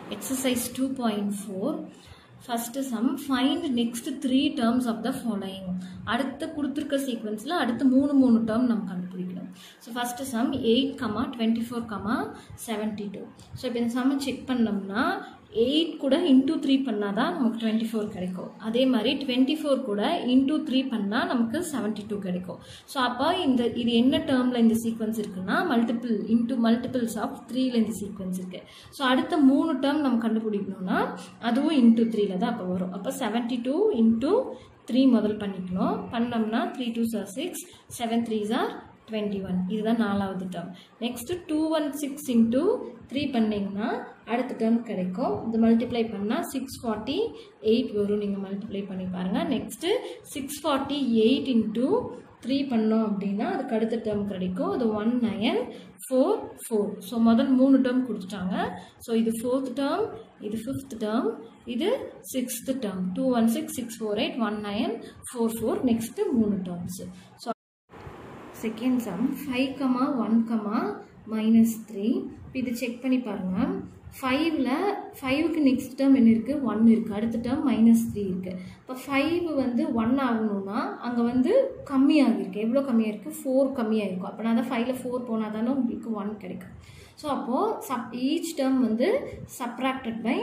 Exercise 2.4 first sum find next three terms of the following அடுத்த கொடுத்துருக்க சீக்வன்ஸில் அடுத்த மூணு மூணு டேர்ம் நம்ம கண்டுபிடிக்கணும் so first sum eight comma twenty four comma seventy two so இப்போ இந்த சம்மை செக் பண்ணோம்னா எயிட் கூட இன்டூ த்ரீ பண்ணால் தான் நமக்கு டுவெண்ட்டி ஃபோர் கிடைக்கும் அதே மாதிரி டுவெண்ட்டி ஃபோர் கூட இன்டூ த்ரீ பண்ணால் நமக்கு செவன்ட்டி டூ கிடைக்கும் ஸோ அப்போ இந்த இது என்ன டேர்மில் இந்த சீக்வன்ஸ் இருக்குன்னா மல்டிபிள் இன்டூ மல்டிபிள்ஸ் ஆஃப் த்ரீல இந்த சீக்வன்ஸ் இருக்குது ஸோ அடுத்த மூணு டேர்ம் நம்ம கண்டுபிடிக்கணும்னா அதுவும் இன்டூ த்ரீல தான் அப்போ வரும் அப்போ செவன்ட்டி டூ இன்டூ த்ரீ முதல் பண்ணிக்கணும் பண்ணோம்னா three two are six seven three are twenty one இதுதான் நாலாவது term next two one six into three பண்ணிங்கன்னா அடுத்த டேர்ம் கிடைக்கும் இது மல்டிப்ளை பண்ணால் சிக்ஸ் ஃபார்ட்டி எயிட் வரும் நீங்கள் மல்டிப்ளை பண்ணி பாருங்கள் next six forty eight into three பண்ணோம் அப்படின்னா அதுக்கு அடுத்த டேர்ம் கிடைக்கும் அது one nine four four so முதல் மூணு டேர்ம் கொடுத்துட்டாங்க ஸோ இது ஃபோர்த் டேர்ம் இது ஃபிஃப்த் டேர்ம் இது sixth term two one six six four eight one nine four four next மூணு terms so second sum five comma one comma minus three இப்போ இது check பண்ணி பாருங்கள் ஃபைவ்ல ஃபைவுக்கு நெக்ஸ்ட் டேர்ம் என்ன இருக்குது ஒன் இருக்குது அடுத்த டேர்ம் மைனஸ் த்ரீ இருக்குது இப்போ ஃபைவ் வந்து ஒன் ஆகணும்னா அங்கே வந்து கம்மியாகிருக்கு எவ்வளோ கம்மியாக இருக்குது ஃபோர் கம்மியாக இருக்கும் அப்போ நான் தான் ஃபைவ்ல ஃபோர் போனால் தானே உங்களுக்கு ஒன் கிடைக்கும் ஸோ அப்போது சப் ஈச் டேர்ம் வந்து சப்ராக்டட் பை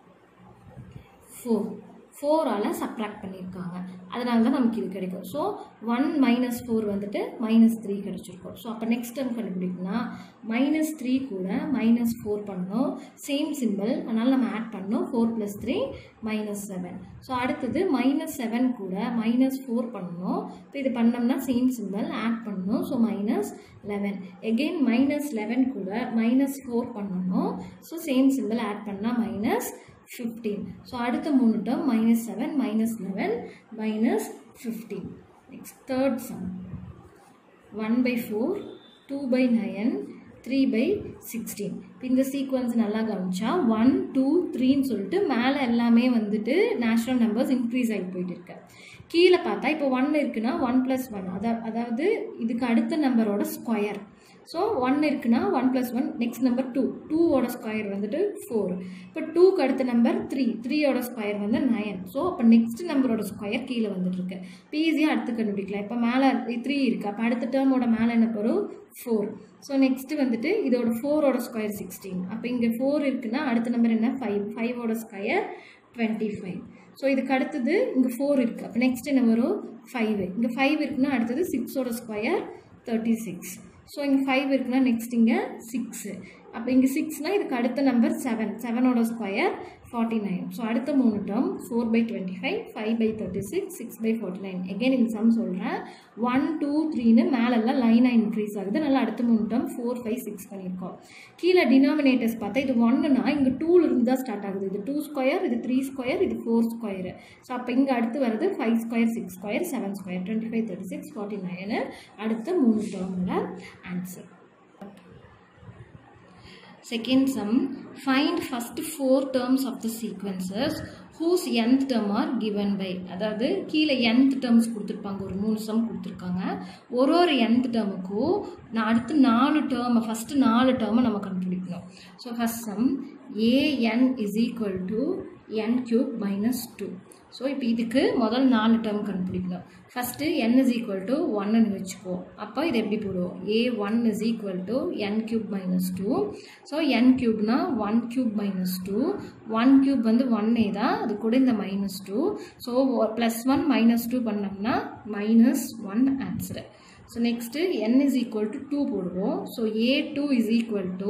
ஃபோர் ஃபோரால் சப்ராக்ட் பண்ணியிருக்காங்க அதனால தான் நமக்கு இது கிடைக்கும் ஸோ ஒன் மைனஸ் ஃபோர் வந்துட்டு மைனஸ் த்ரீ கிடச்சிருக்கும் ஸோ அப்போ நெக்ஸ்ட் டைம் கண்டுபிடிக்கணும்னா மைனஸ் த்ரீ கூட மைனஸ் ஃபோர் பண்ணணும் சேம் சிம்பிள் அதனால் நம்ம ஆட் பண்ணோம் four plus three minus seven so அடுத்தது மைனஸ் செவன் கூட மைனஸ் ஃபோர் பண்ணணும் இப்போ இது பண்ணோம்னா சேம் சிம்பிள் ஆட் பண்ணணும் so minus eleven again minus eleven கூட மைனஸ் ஃபோர் பண்ணணும் ஸோ சேம் சிம்பிள் ஆட் பண்ணால் மைனஸ் ஃபிஃப்டீன் ஸோ அடுத்த மூணு டேர்ம் minus seven minus eleven minus fifteen next third sum one by four two by nine three by sixteen இப்போ இந்த sequence நல்லா கவனிச்சா one two த்ரீன்னு சொல்லிட்டு மேலே எல்லாமே வந்துட்டு நேச்சுரல் நம்பர்ஸ் இன்க்ரீஸ் ஆகி போயிட்டு இருக்கு கீழே பார்த்தா இப்போ ஒன் இருக்குன்னா ஒன் ப்ளஸ் ஒன் அதா அதாவது இதுக்கு அடுத்த நம்பரோட ஸ்கொயர் ஸோ ஒன் இருக்குன்னா one plus one next number two டூவோட ஸ்கொயர் வந்துட்டு ஃபோர் இப்போ டூக்கு அடுத்த நம்பர் த்ரீ த்ரீயோட ஸ்கொயர் வந்து நயன் ஸோ அப்போ நெக்ஸ்ட் நம்பரோட ஸ்கொயர் கீழே வந்துட்டுருக்கு இப்போ ஈஸியாக அடுத்து கண்டுபிடிக்கலாம் இப்போ மேலே த்ரீ இருக்குது அப்போ அடுத்த டேர்மோட மேலே என்ன வரும் ஃபோர் ஸோ நெக்ஸ்ட்டு வந்துட்டு இதோட ஃபோரோட ஸ்கொயர் சிக்ஸ்டீன் அப்போ இங்கே ஃபோர் இருக்குன்னா அடுத்த நம்பர் என்ன ஃபைவ் ஃபைவோட ஸ்கொயர் டுவெண்ட்டி ஃபைவ் ஸோ இதுக்கு அடுத்தது இங்கே ஃபோர் இருக்குது அப்போ நெக்ஸ்ட் என்ன வரும் ஃபைவ் இங்கே ஃபைவ் இருக்குன்னா அடுத்தது சிக்ஸோட ஸ்கொயர் தேர்ட்டி சிக்ஸ் ஸோ இங்கே ஃபைவ் இருக்குன்னா நெக்ஸ்ட் இங்கே சிக்ஸு அப்போ இங்கே சிக்ஸ்னால் இதுக்கு அடுத்த நம்பர் செவன் செவனோட ஸ்கொயர் ஃபார்ட்டி நைன் ஸோ அடுத்த மூணு term four by twenty five five by thirty six six by forty nine again இந்த சம் சொல்கிறேன் ஒன் டூ த்ரீன்னு மேலெல்லாம் லைனாக இன்க்ரீஸ் ஆகுது நல்லா அடுத்த மூணு டேர்ம் ஃபோர் ஃபைவ் சிக்ஸ் பண்ணியிருக்கோம் கீழே டினாமினேட்டர்ஸ் பார்த்தா இது ஒன்றுனா இங்கே டூலேருந்து தான் ஸ்டார்ட் ஆகுது இது டூ ஸ்கொயர் இது த்ரீ ஸ்கொயர் இது ஃபோர் ஸ்கொயர் ஸோ அப்போ இங்கே அடுத்து வருது five square six square seven square twenty five thirty six forty nine அடுத்த மூணு டேர்மில் answer Second sum, find first four terms of the sequences whose nth term are given by அதாவது கீழே nth terms கொடுத்துருப்பாங்க ஒரு மூணு சம் கொடுத்துருக்காங்க ஒரு ஒரு nth டேர்முக்கும் நான் அடுத்து நாலு டேர்மை ஃபஸ்ட்டு நாலு டேர்மை நம்ம கண்டுபிடிக்கணும் so first sum a n is equal to n cube minus two so இப்போ இதுக்கு முதல் நாலு டேர்ம் கண்டுபிடிக்கணும் first n is equal to ஒன்னு வச்சுக்குவோம் அப்போ இது எப்படி போடுவோம் a one is equal to n cube minus two so n கியூப்னா one cube minus two one cube வந்து ஒன்னே தான் அது கூட இந்த minus two so plus one minus two பண்ணோம்னா minus one answer so next n is equal to two போடுவோம் so a two is equal to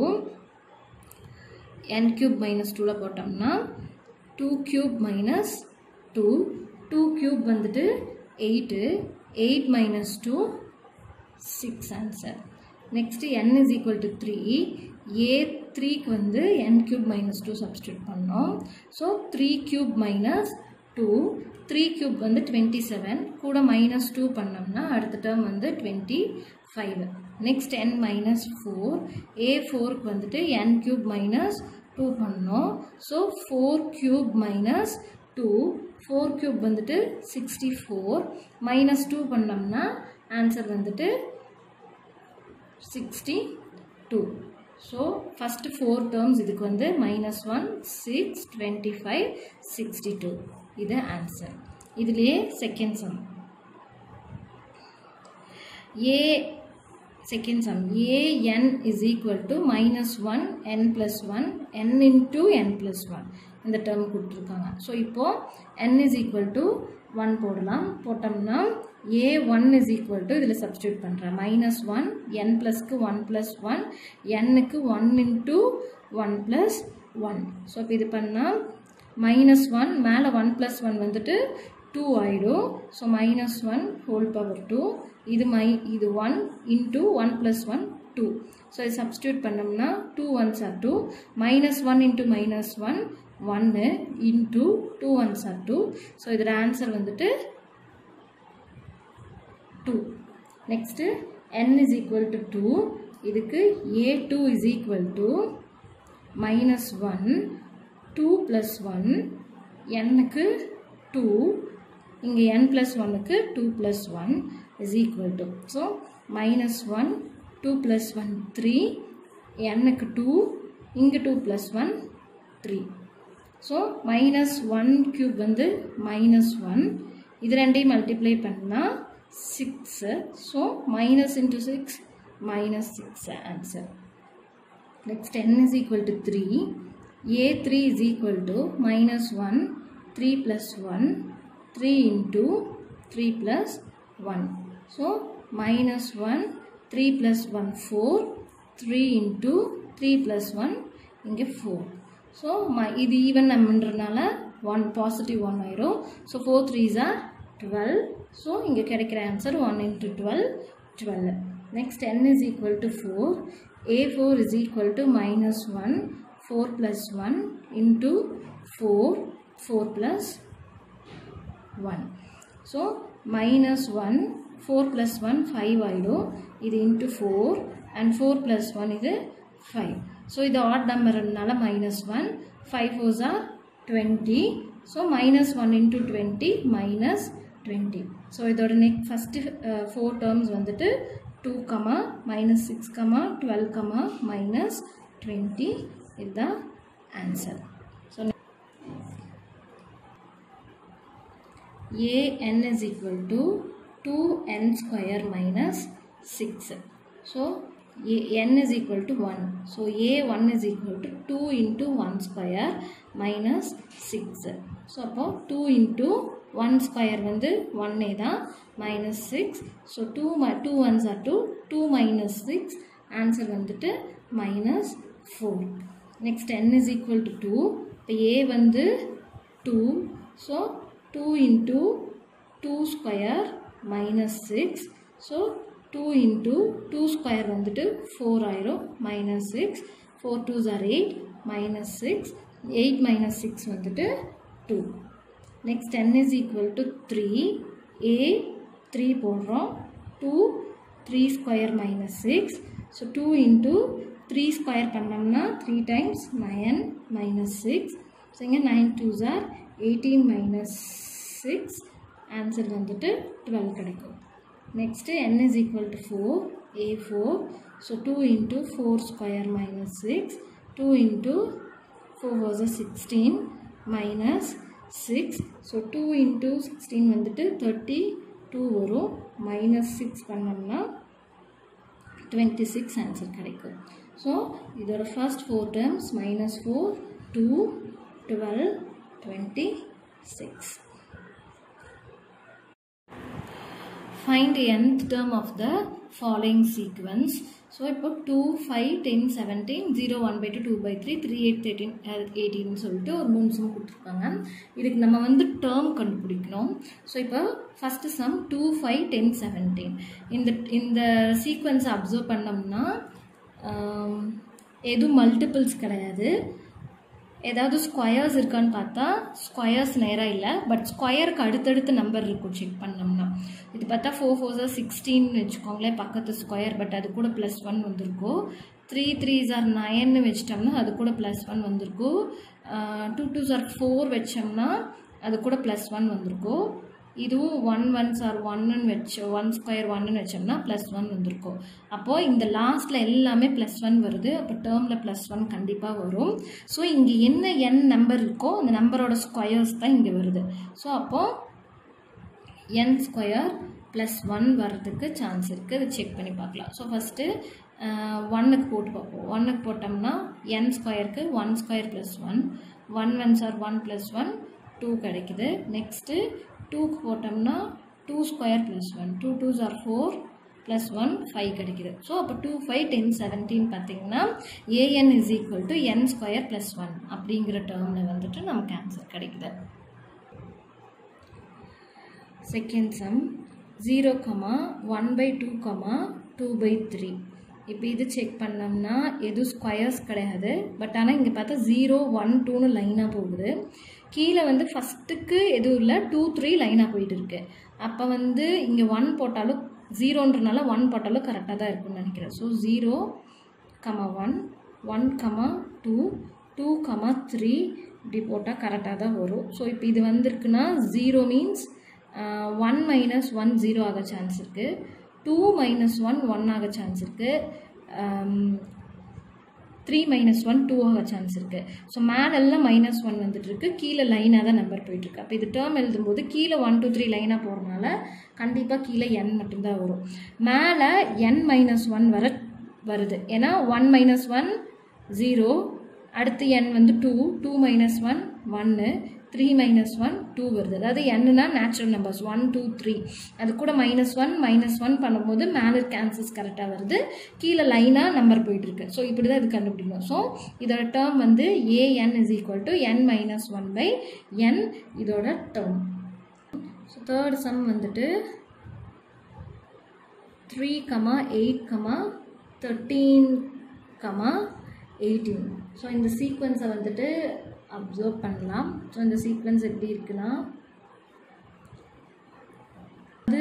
n cube minus டூவில் போட்டோம்னா two cube minus two two cube வந்துட்டு eight eight minus two six answer next n is equal to three a த்ரீக்கு வந்து n cube minus two substitute பண்ணோம் so three cube minus two three cube வந்து twenty seven கூட minus two பண்ணோம்னா அடுத்த term வந்து twenty five next n minus four a ஃபோருக்கு வந்துட்டு என் க்யூப் மைனஸ் டூ பண்ணோம் so four cube minus two four cube வந்துட்டு சிக்ஸ்டி ஃபோர் மைனஸ் டூ பண்ணோம்னா ஆன்சர் வந்துட்டு sixty two so first four terms இதுக்கு வந்து minus one six twenty five sixty two இது answer இதுலேயே second sum a second sum a n is equal to minus 1 n plus 1 n into n plus 1 இந்த term கொடுத்துருக்காங்க so இப்போ n is equal to 1 போடலாம் போட்டோம்னா a 1 is equal to இதில் substitute பண்ணுறேன் minus 1 n plusக்கு 1 plus 1 nக்கு 1 into 1 plus 1 so இப்போ இது பண்ணால் மைனஸ் ஒன் மேலே ஒன் ப்ளஸ் ஒன் வந்துட்டு டூ ஆயிடும் so minus one whole power two இது மை இது one into one plus one two so இது சப்ஸ்டியூட் பண்ணோம்னா two ones are two minus one into minus one ஒன்று into two ones are two so இதோட answer வந்துட்டு two next n is equal to two இதுக்கு a two is equal to minus one two plus one என்னுக்கு two இங்கே n plus ஒன்னுக்கு two plus one is equal to so minus one two plus one three என்னுக்கு two இங்கே two plus one three so minus one cube வந்து minus one இது ரெண்டையும் multiply பண்ணால் six so minus into six minus six answer next n is equal to 3 a3 is equal to minus 1 3 plus 1 3 into 3 plus 1 so minus 1 3 plus 1 4 3 into 3 plus 1 இங்கே 4 so ம இது even நம்மன்றனால one positive one ஆயிரும் so four threes are twelve so இங்கே கிடைக்கிற answer one into twelve twelve next n is equal to 4 a4 is equal to minus 1 4 plus 1 into 4 4 plus 1 so minus 1 4 plus 1 5 ஆயிடும் இது into 4 and 4 plus 1 இது 5 so இது odd numberனால minus 1 5 fours are 20 so minus 1 into 20 minus 20 so இதோட next first uh, four terms வந்துட்டு 2 comma minus 6 comma 12 comma minus 20 is the answer so a n is equal to 2n square minus 6 so a, n is equal to 1 so a1 is equal to 2 into 1 square minus 6 so அப்போ 2 into 1 square வந்து 1 தான் minus 6 so 2 mi- 2 ones are 2 2 minus 6 answer வந்துட்டு minus 4 next n is equal to 2 இப்போ a வந்து 2 so 2 into 2 square minus 6 so 2 into 2 square வந்துட்டு 4 ஆயிரும் minus 6 4 2s are 8 minus 6 8 minus 6 வந்துட்டு 2 next n is equal to 3 a 3 போடுறோம் 2 3 square minus 6 so 2 into 3 square பண்ணோம்னா 3 times 9 minus 6 so இங்கே 9 2s are 18 minus 6 answer வந்துட்டு 12 கிடைக்கும் next n is equal to 4 a4 so 2 into 4 square minus 6 2 into 4 was a 16 minus 6 so 2 into 16 வந்துட்டு 32 வரும் minus 6 பண்ணோம்னா 26 answer கிடைக்கும் so இதோட first four terms minus four two twelve twenty six find nth term of the following sequence so இப்போ two five ten seventeen zero one by two two by three three eight thirteen எயிட்டின்னு சொல்லிட்டு ஒரு மூணு some கொடுத்துருக்காங்க இதுக்கு நம்ம வந்து term கண்டுபிடிக்கணும் ஸோ இப்போ first sum two five ten seventeen இந்த இந்த சீக்வன்ஸை அப்சர்வ் பண்ணோம்னா ஆம், எதுவும் மல்டிபிள்ஸ் கிடையாது ஏதாவது ஸ்கொயர்ஸ் இருக்கான்னு பார்த்தா ஸ்கொயர்ஸ் நேராக இல்லை பட் ஸ்கொயருக்கு அடுத்தடுத்த நம்பர் இருக்கும் செக் பண்ணோம்னா இது பார்த்தா ஃபோர் ஃபோர்ஸாக சிக்ஸ்டீன் வச்சுக்கோங்களேன் பக்கத்து ஸ்கொயர் பட் அது கூட ப்ளஸ் ஒன் வந்திருக்கும் த்ரீ த்ரீ ஆர் நைன்னு வச்சிட்டோம்னா அது கூட ப்ளஸ் ஒன் வந்திருக்கும் டூ டூ ஆர் ஃபோர் வச்சோம்னா அது கூட ப்ளஸ் ஒன் வந்திருக்கும் இதுவும் ஒன் ஒன்ஸ் ஆர் ஒன்னு வச்சு ஒன் ஸ்கொயர் ஒன்னு வச்சோம்னா ப்ளஸ் ஒன் வந்திருக்கும் அப்போது இந்த லாஸ்ட்டில் எல்லாமே ப்ளஸ் ஒன் வருது அப்போ டேர்மில் ப்ளஸ் ஒன் கண்டிப்பாக வரும் ஸோ இங்கே என்ன என் நம்பர் இருக்கோ அந்த நம்பரோட ஸ்கொயர்ஸ் தான் இங்கே வருது ஸோ அப்போது என் ஸ்கொயர் ப்ளஸ் ஒன் வர்றதுக்கு சான்ஸ் இருக்குது அதை செக் பண்ணி பார்க்கலாம் ஸோ ஃபஸ்ட்டு ஒன்னுக்கு போட்டு பார்ப்போம் ஒன்னுக்கு போட்டோம்னா என் ஸ்கொயருக்கு one square plus one one ones are one plus one two கிடைக்குது நெக்ஸ்ட்டு டூக்கு போட்டோம்னா two square plus one two twos are four plus one five கிடைக்குது ஸோ அப்போ டூ ஃபைவ் டென் செவன்டீன் பார்த்தீங்கன்னா a n is equal to n square plus one அப்படிங்கிற டேர்மில் வந்துட்டு நமக்கு ஆன்சர் கிடைக்குது second sum zero comma one by two comma two by three இப்போ இது செக் பண்ணோம்னா எதுவும் ஸ்கொயர்ஸ் கிடையாது பட் ஆனால் இங்கே பார்த்தா ஜீரோ ஒன் டூன்னு லைனாக போகுது கீழே வந்து ஃபஸ்ட்டுக்கு எதுவும் இல்லை டூ த்ரீ லைனாக போயிட்டு இருக்கு அப்போ வந்து இங்கே ஒன் போட்டாலும் ஜீரோன்றனால ஒன் போட்டாலும் கரெக்டாக தான் இருக்கும்னு நினைக்கிறேன் so zero comma one one comma two two comma three இப்படி போட்டால் கரெக்டாக தான் வரும் ஸோ இப்போ இது வந்திருக்குன்னா zero means one minus one zero ஆக சான்ஸ் இருக்குது டூ மைனஸ் ஒன் ஒன் ஆக சான்ஸ் இருக்குது த்ரீ மைனஸ் ஒன் டூ ஆக சான்ஸ் இருக்குது ஸோ மேலெல்லாம் மைனஸ் ஒன் வந்துட்டுருக்கு கீழே லைனாக தான் நம்பர் போயிட்டுருக்கு அப்போ இது டேர்ம் எழுதும்போது கீழே ஒன் டூ த்ரீ லைனாக போகிறனால கண்டிப்பாக கீழே என் மட்டும்தான் வரும் மேலே என் மைனஸ் ஒன் வர வருது ஏன்னா ஒன் மைனஸ் ஒன் ஜீரோ அடுத்து என் வந்து டூ டூ மைனஸ் ஒன் ஒன்று த்ரீ மைனஸ் ஒன் டூ வருது அதாவது என்னன்னா natural numbers one two three அது கூட மைனஸ் ஒன் மைனஸ் ஒன் பண்ணும்போது மேலே கேன்சல்ஸ் கரெக்டாக வருது கீழே லைனாக நம்பர் போயிட்டுருக்கு ஸோ இப்படி தான் இது கண்டுபிடிக்கணும் ஸோ இதோட டேர்ம் வந்து a n is equal to n minus one by n இதோட டேர்ம் ஸோ தேர்ட் சம் வந்துட்டு three comma eight comma thirteen comma eighteen so இந்த சீக்வன்ஸை வந்துட்டு அப்சர்வ் பண்ணலாம் ஸோ இந்த சீக்வன்ஸ் எப்படி இருக்குன்னா அது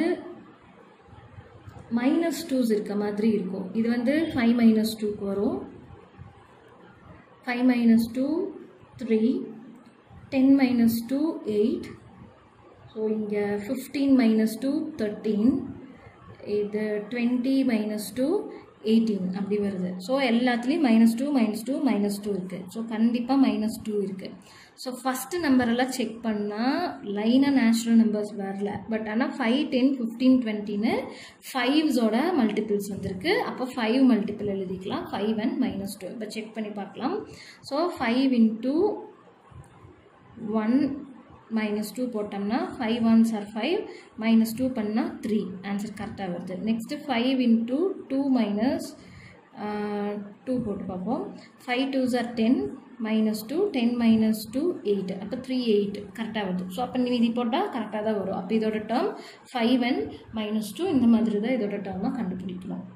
மைனஸ் டூஸ் இருக்க மாதிரி இருக்கும் இது வந்து ஃபைவ் மைனஸ் டூக்கு வரும் five minus two three ten minus two eight so இங்கே ஃபிஃப்டீன் மைனஸ் டூ தேர்ட்டீன் இது டுவெண்ட்டி மைனஸ் டூ எயிட்டீன் அப்படி வருது ஸோ எல்லாத்துலேயும் minus two minus two minus two இருக்குது ஸோ கண்டிப்பாக மைனஸ் டூ இருக்குது ஸோ ஃபஸ்ட்டு நம்பரெல்லாம் செக் பண்ணால் லைனாக நேச்சுரல் நம்பர்ஸ் வரல பட் ஆனால் ஃபைவ் டென் ஃபிஃப்டீன் டுவெண்ட்டின்னு ஃபைவ்ஸோட மல்டிபிள்ஸ் வந்திருக்கு அப்போ ஃபைவ் மல்டிபிள் எழுதிக்கலாம் ஃபைவ் அண்ட் மைனஸ் டூ இப்போ செக் பண்ணி பார்க்கலாம் so five into one minus two போட்டோம்னா five ones are five minus two பண்ணால் த்ரீ ஆன்சர் கரெக்டாக வருது next five into two minus two போட்டு பார்ப்போம் five twos are ten minus two ten minus two eight அப்போ three eight கரெக்டாக வருது so அப்போ மீதி போட்டால் கரெக்டாக தான் வரும் அப்போ இதோட term five and minus two இந்த மாதிரி தான் இதோட டேர்மாக கண்டுபிடிக்கலாம்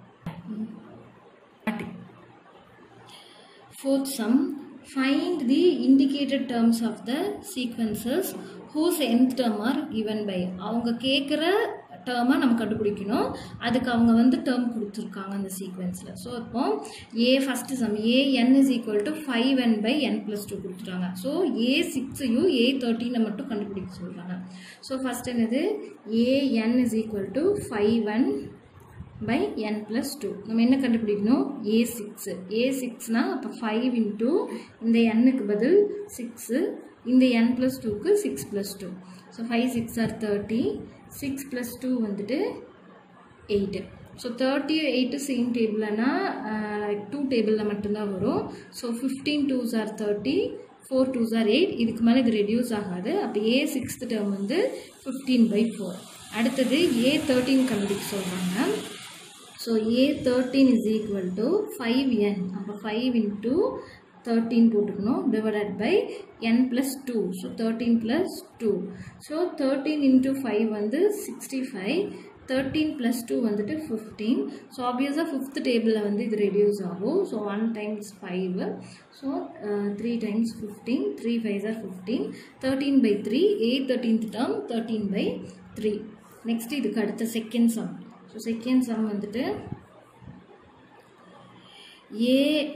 Fourth sum, find the indicated terms of the sequences whose nth term are given by. அவங்க கேட்குற டேர்மை நம்ம கண்டுபிடிக்கணும் அதுக்கு அவங்க வந்து டேர்ம் கொடுத்துருக்காங்க அந்த சீக்வன்ஸில் ஸோ இப்போ a first sum a n is equal to five n by n plus two கொடுத்துட்டாங்க ஸோ ஏ சிக்ஸையும் ஏ தேர்ட்டீனை மட்டும் கண்டுபிடிக்க சொல்கிறாங்க ஸோ ஃபஸ்ட் என்னது a n is equal to five one by n plus two நம்ம என்ன கண்டுபிடிக்கணும் ஏ சிக்ஸு ஏ சிக்ஸ்னால் அப்போ ஃபைவ் இன்ட்டு இந்த எண்ணுக்கு பதில் சிக்ஸு இந்த என் ப்ளஸ் டூக்கு six plus two so five six are thirty six plus two வந்துட்டு eight so thirty eight same டேபிள்னா டூ டேபிளில் மட்டும்தான் வரும் so fifteen twos are thirty four twos are eight இதுக்கு மேலே இது ரெடியூஸ் ஆகாது அப்போ ஏ சிக்ஸ்த் டேர்ம் வந்து ஃபிஃப்டீன் பை ஃபோர் அடுத்தது ஏ தேர்ட்டின் கண்டுபிடிக்க சொல்கிறாங்க so a thirteen is equal to five n அப்போ ஃபைவ் இன்ட்டு தேர்ட்டீன் போட்டுக்கணும் divided by n plus two so thirteen plus two so thirteen into five வந்து sixty five thirteen plus two வந்துட்டு fifteen so ஆப்வியஸாக fifth டேபிளில் வந்து இது reduce ஆகும் so one times five so three times fifteen three five are fifteen thirteen by three a thirteenth term thirteen by three next இதுக்கு அடுத்த second sum so second sum வந்துட்டு a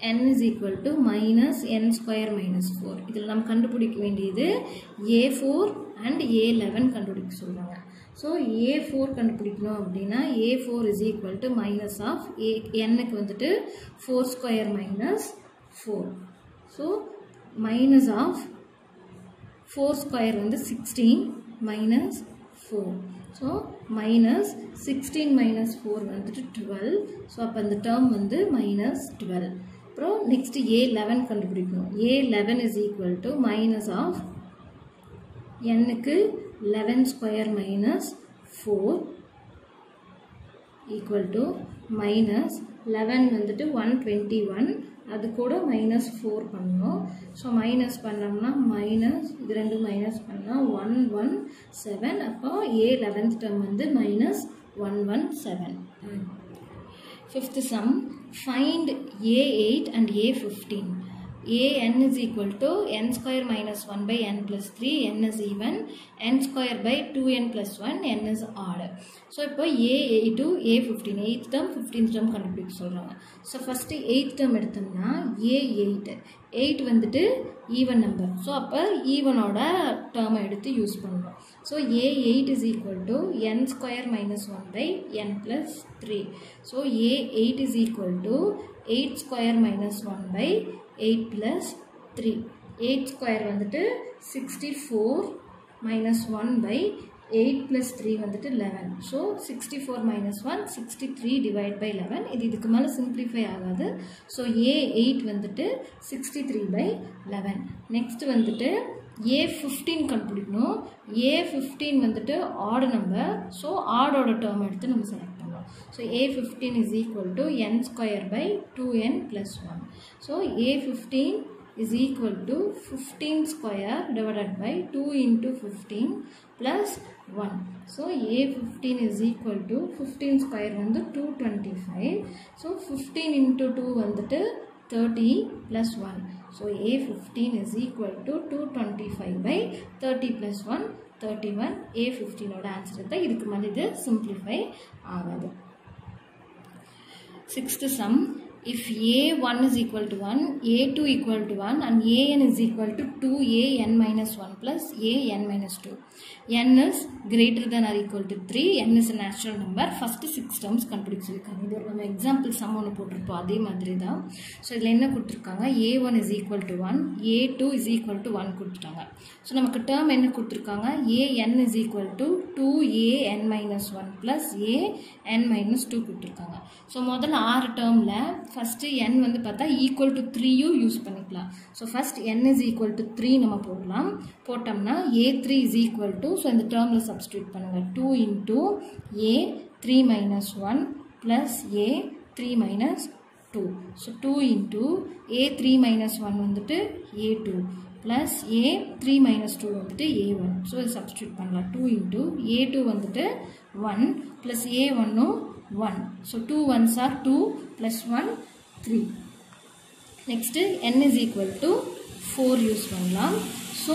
n is equal to minus n square minus 4 இதில் நாம் கண்டுபிடிக்க வேண்டியது a4 and a11 கண்டுபிடிக்க சொல்கிறாங்க so a four கண்டுபிடிக்கணும் அப்படின்னா a four is equal to minus of a என்னுக்கு வந்துட்டு four square minus four so minus of four square வந்து sixteen minus four so minus sixteen minus four வந்துட்டு twelve so அப்போ அந்த டேர்ம் வந்து minus twelve அப்புறம் நெக்ஸ்ட் ஏ லெவன் கண்டுபிடிக்கணும் a eleven is equal to minus of என்னுக்கு eleven square minus four equal to minus eleven வந்துட்டு one twenty one அது கூட மைனஸ் ஃபோர் பண்ணணும் ஸோ மைனஸ் பண்ணோம்னா மைனஸ் இது ரெண்டு மைனஸ் பண்ணால் ஒன் ஒன் செவன் அப்போ ஏ லெவன்த் டேர்ம் வந்து minus one one seven fifth sum find a eight and a fifteen an is equal to n square minus 1 by n plus 3 n is even n square by 2n plus 1 n is odd so இப்போ a eight to a fifteen eighth term fifteenth term கண்டுபிடிக்க சொல்கிறாங்க so first eighth term எடுத்தோம்னா a eight eight வந்துட்டு even number so அப்போ ஈவனோட டேர்மை எடுத்து use பண்ணணும் so a eight is equal to n square minus one by n plus three so a eight is equal to eight square minus one by eight plus three eight square வந்துட்டு sixty four minus one by eight plus three வந்துட்டு eleven so sixty four minus one sixty three divide by eleven இது இதுக்கு மேலே simplify ஆகாது so a eight வந்துட்டு sixty three by eleven next வந்துட்டு a fifteen கண்டுபிடிக்கணும் ஏ fifteen வந்துட்டு ஆடு நம்பர் ஸோ ஆடோட டேர்ம் எடுத்து நம்ம செலக்ட் பண்ணலாம் so a fifteen is equal to n square by two n plus one so a fifteen is equal to 15 square divided by 2 into 15 plus 1. So A15 is equal to 15 square வந்து 225. So 15 into 2 வந்துட்டு 30 plus 1. So A15 is equal to 225 by 30 plus 1 31 A15 ஓட answer தான் இதுக்கு மேலே இது simplify ஆகாது sixth sum if a1 is equal to 1 a2 equal to 1 and an is equal to 2an minus 1 plus an minus 2 n is greater than or equal to 3 n is a natural number first six terms கண்டுபிடிச்சு சொல்லியிருக்காங்க இது ஒரு நம்ம example some ஒன்று போட்டிருப்போம் அதே மாதிரி தான் ஸோ இதில் என்ன கொடுத்துருக்காங்க a one is equal to one a two is equal to one கொடுத்துட்டாங்க ஸோ நமக்கு டேர்ம் என்ன கொடுத்துருக்காங்க a n is equal to two a n minus one plus a n minus two கொடுத்துருக்காங்க ஸோ முதல்ல ஆறு டேர்மில் ஃபஸ்ட்டு என் வந்து பார்த்தா ஈக்குவல் டு த்ரீயும் யூஸ் பண்ணிக்கலாம் so first n is equal to three நம்ம போடலாம் போட்டோம்னா a three is equal to so இந்த டேர்மில் சப்ஸ்டியூட் பண்ணுங்கள் two into a three minus one plus a three minus two so two into a three minus one வந்துட்டு a two plus a three minus two வந்துட்டு a one so இது substitute பண்ணலாம் two into a two வந்துட்டு one plus a ஒன்னும் one so two ones are two plus one three next n is equal to four use பண்ணலாம் so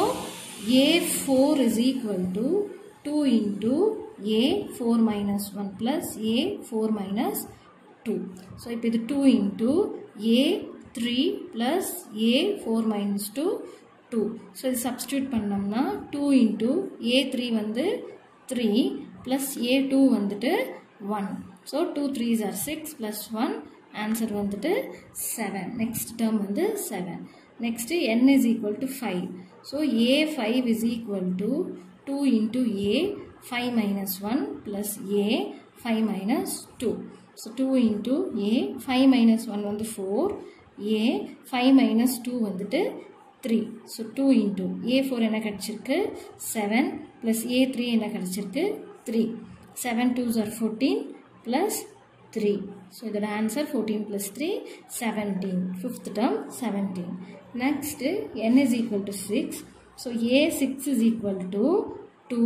a four is equal to two into a four minus one plus a four minus two so இப்போ இது two into a three plus a four minus two two so இது substitute பண்ணோம்னா two into a three வந்து three plus a two வந்துட்டு one so two threes are six plus one answer வந்துட்டு seven next term வந்து seven next n is equal to five so a five is equal to two into a five minus one plus a five minus two so two into a five minus one வந்து four a five minus two வந்துட்டு three so two into a four என்ன கிடச்சிருக்கு seven plus a three என்ன கிடச்சிருக்கு three seven twos are fourteen plus three so இதோட answer fourteen plus three seventeen fifth term seventeen next n is equal to six so a six is equal to two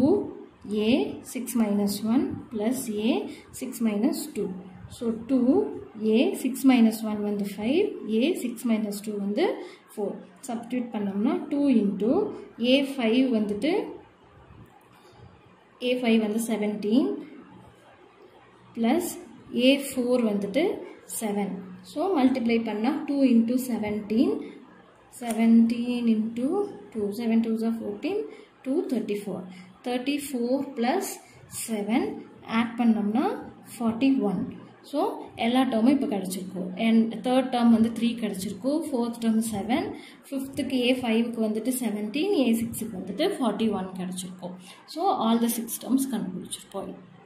a six minus one plus a six minus two so two a six minus one வந்து five a six minus two வந்து four substitute பண்ணோம்னா two into a five வந்துட்டு a five வந்து seventeen plus a four வந்துட்டு seven so multiply பண்ணால் two into seventeen seventeen into two seven two ஜா fourteen two thirty four thirty four plus seven add பண்ணோம்னா forty one so எல்லா டேர்மும் இப்போ கிடச்சிருக்கும் அண்ட் தேர்ட் டேர்ம் வந்து த்ரீ கிடச்சிருக்கும் ஃபோர்த் டேர்ம் செவன் ஃபிஃப்த்துக்கு ஏ ஃபைவுக்கு வந்துட்டு செவன்டீன் ஏ சிக்ஸுக்கு வந்துட்டு ஃபார்ட்டி ஒன் கிடச்சிருக்கும் so all the six terms கண்டுபிடிச்சிருப்போம்